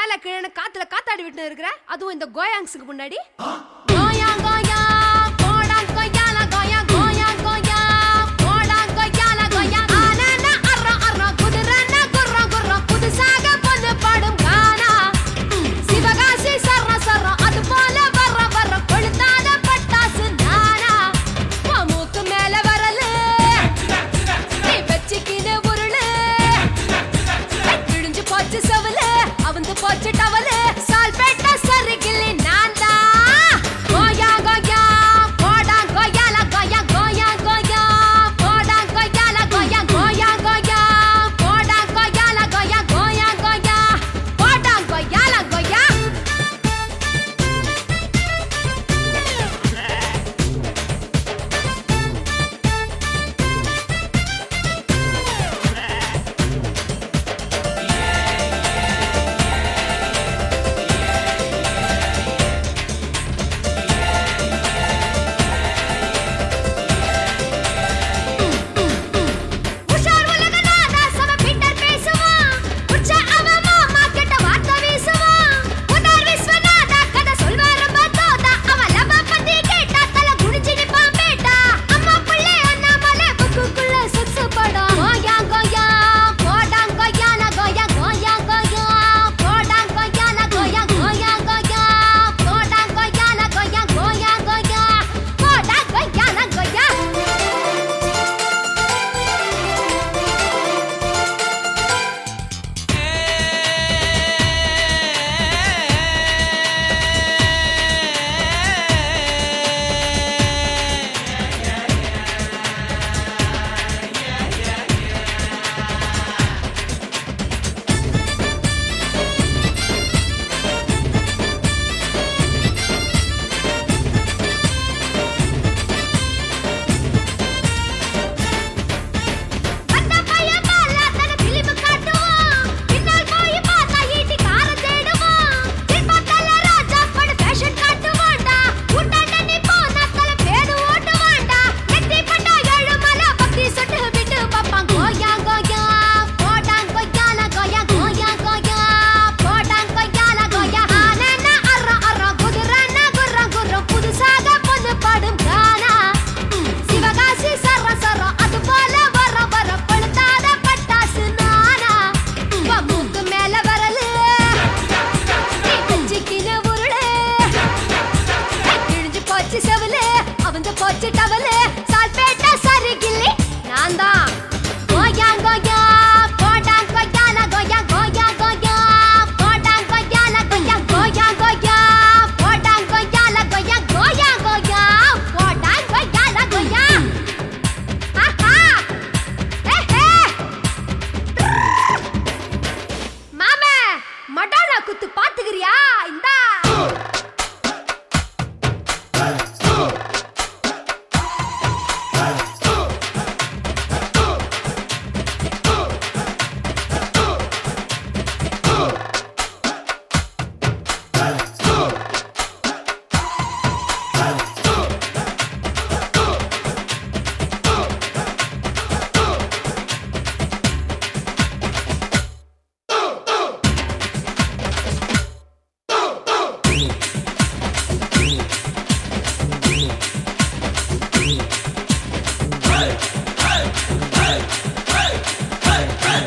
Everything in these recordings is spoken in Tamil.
மேல கீழே காத்துல காத்தாடி விட்டு இருக்கிற அதுவும் இந்த கோயாங்ஸுக்கு முன்னாடி கோயா கோயா கோடா கோயால கோயா கோயா கோயா கோடா கோயால கோயா ஆனன அற அற குதிரன குர்ர குர்ர புதுசாக பொண்ணு பாடும் கானா சிவகாசி சர்ற சர்ற அது போல வர்ற வர்ற கொளுத்தாத பட்டாசு நானா உன் மூக்கு மேல வரலு நீ வச்சுக்கின உருளு விழிஞ்சு போச்சு செவலு அவந்து போச்சு டவலு சால் பேட்ட சரிகில்லி நான் தான் கோயா கோயா கோடா கோயால கோயா கோயா கோயா கோடா கோயால கோயா கோயா கோயா கோடா கோயால கோயா கோயா கோயா கோடா கோயால கோயா உஷார் உலகநாதா சம பீட்டர் பேசுவான் உச்ச அவ மாமா கெட்ட வார்த்தை வீசுவான் உதார் விஸ்வநாதா கதை சொல்வார் ரொம்ப தோதா அவன் லவ பத்தி கேட்டா தல குடிச்சு நிப்பான் பேட்டா அம்மா புள்ளே அண்ணாமலை புக்குக்குள்ள செக்ஸ் படம் கோயா கோயா கோடா கோயால கோயா கோயா கோயா கோடா கோயால கோயா கோயா கோயா கோடா கோயால கோயா கோயா கோயா கோடா கோயால கோயா அந்த பையன் மேல தன பிலிம் காட்டுவான் பின்னால் போய் பார்த்தா ஈட்டி கார தேடுவான் திருப்பத்தல ராஜா பட ஃபேஷன் காட்டுவான்டா கூட்டாண்ட நீ போனா தல பேடு ஓட்டுவான்டா நெத்தி பட்டா ஏழு மலை பக்தி சொட்டு விட்டு பாப்பான் கோயா கோயா போடான் கொய்யால கோயா கோயா கோயா போடான் கொய்யால கோயா ஆனன அற அற குதிரன குர்ர குர்ர புதுசாக பொண்ணு பாடும் கானா சிவகாசி சர சர அது போல வர வர பழுத்தாத பட்டாசு நானா உன் மூக்கு மேல வரலு நீ வச்சுக்கின உருளு கிழிஞ்சு போச்சு செவலு அவந்து போச்சு டவலு சால்பேட்ட சரிகில்லி நான் தான் கோயா கோயா கோடா கோயால கோயா கோயா கோயா கோடா கோயால கோயா கோயா கோயா கோடா கோயால கோயா கோயா கோயா கோடா கோயால கோயா ஆஹா ஏஹே மாமே மடாலா குத்து பாத்துக்கிறியா இந்தா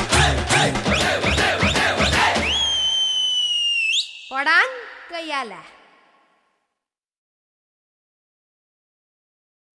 போடான் கையால